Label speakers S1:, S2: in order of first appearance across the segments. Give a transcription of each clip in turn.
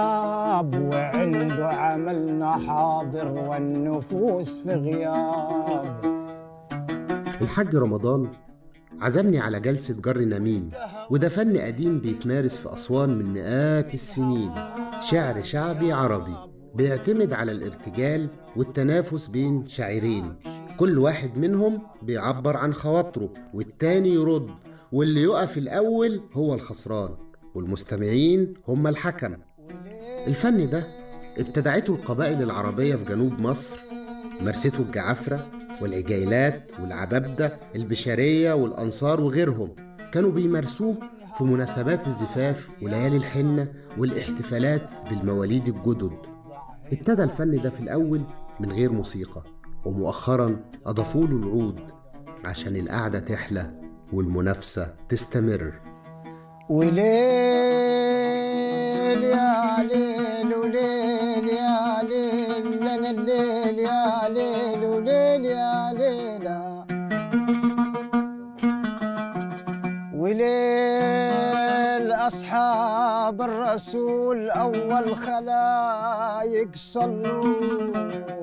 S1: غياب وعنده عملنا حاضر والنفوس في غياب
S2: الحاج رمضان عزمني على جلسة جر نميم وده فن قديم بيتمارس في أسوان من مئات السنين شعر شعبي عربي بيعتمد على الارتجال والتنافس بين شاعرين كل واحد منهم بيعبر عن خواطره والتاني يرد واللي يقف الأول هو الخسران والمستمعين هم الحكم الفن ده ابتدعته القبائل العربية في جنوب مصر مارسته الجعفرة والعجيلات والعبابدة البشرية والأنصار وغيرهم كانوا بيمارسوه في مناسبات الزفاف وليالي الحنة والاحتفالات بالمواليد الجدد ابتدى الفن ده في الأول من غير موسيقى ومؤخرا أضافوا له العود عشان القعدة تحلى والمنافسة تستمر
S1: وليل يا ليل وليل يا ليل لنا الليل يا ليل وليل يا ليلى وليل أصحاب الرسول أول خلايق صلوا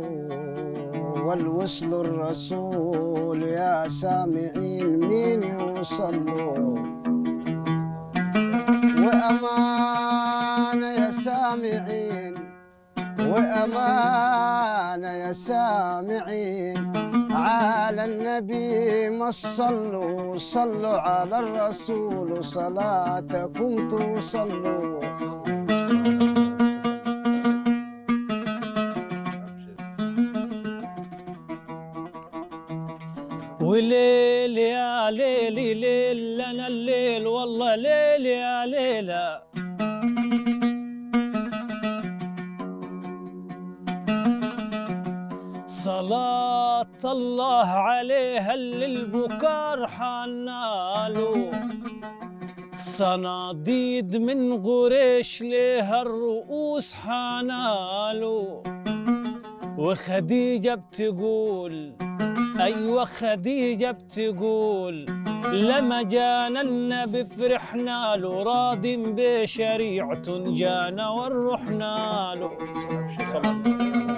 S1: والوصل الرسول يا سامعين مين يوصلوا وأمانة يا سامعين وأمانة يا سامعين على النبي ما صلوا صلوا على الرسول صلاتكم توصلوا
S3: وليل يا ليلي ليل لنا الليل والله ليل يا ليلى صلاة الله عليها اللي البكار حنالو صناديد من قريش ليها الرؤوس حنالو وخديجة بتقول أيوة خديجة بتقول لما جانا النبي فرحنا له راض بشريعة جانا ورحنا له صلى الله عليه وسلم